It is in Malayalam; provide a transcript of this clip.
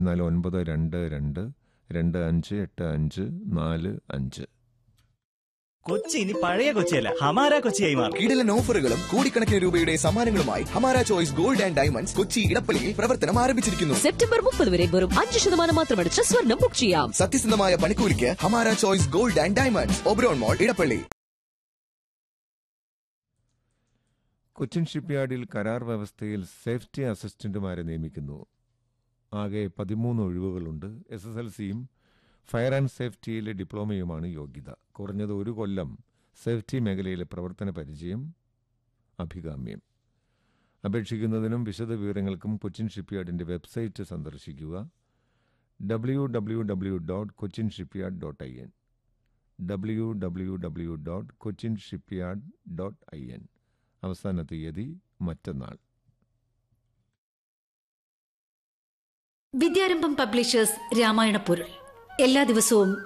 നാല് ഒൻപത് രണ്ട് രണ്ട് രണ്ട് അഞ്ച് എട്ട് അഞ്ച് നാല് അഞ്ച് കൊച്ചി ഇനി പഴയ കൊച്ചിയല്ല ഹമാര കൊച്ചിയായി മാറും കിടിലൻ ഓഫറുകളും കോടിക്കണക്കിന് രൂപയുടെ സമ്മാനങ്ങളുമായി Hamara choice gold and diamonds Kochi ഇടപ്പള്ളിയിൽ പ്രവർത്തനം ആരംഭിച്ചിരിക്കുന്നു സെപ്റ്റംബർ മുപ്പത് വരെ വെറും അഞ്ച് ശതമാനം മാത്രമടിച്ച് സ്വർണം ബുക്ക് ചെയ്യാം സത്യസന്ധമായ പണിക്കൂലിക്ക് Hamara choice gold and diamonds Oberon mall Edappally Cochin ഷിപ്പ്യാർഡിൽ കരാർ വ്യവസ്ഥയിൽ സേഫ്റ്റി അസിസ്റ്റന്റുമാരെ നിയമിക്കുന്നു ആകെ പതിമൂന്ന് ഒഴിവുകളുണ്ട് എസ് എസ് എൽ സിയും ഫയർ ആൻഡ് സേഫ്റ്റിയിലെ ഡിപ്ലോമയുമാണ് യോഗ്യത കുറഞ്ഞത് ഒരു കൊല്ലം സേഫ്റ്റി മേഖലയിലെ പ്രവർത്തന പരിചയം അഭികാമ്യം അപേക്ഷിക്കുന്നതിനും വിശദ വിവരങ്ങൾക്കും കൊച്ചിൻ ഷിപ്പ്യാർഡിന്റെ വെബ്സൈറ്റ് സന്ദർശിക്കുക W W W dot Cochin shipyard dot I N W W W dot Cochin shipyard dot I N അവസാന തീയതി മറ്റന്നാൾ വിദ്യാരംഭം പബ്ലിഷേഴ്സ് രാമായണ പൊരുൾ എല്ലാ ദിവസവും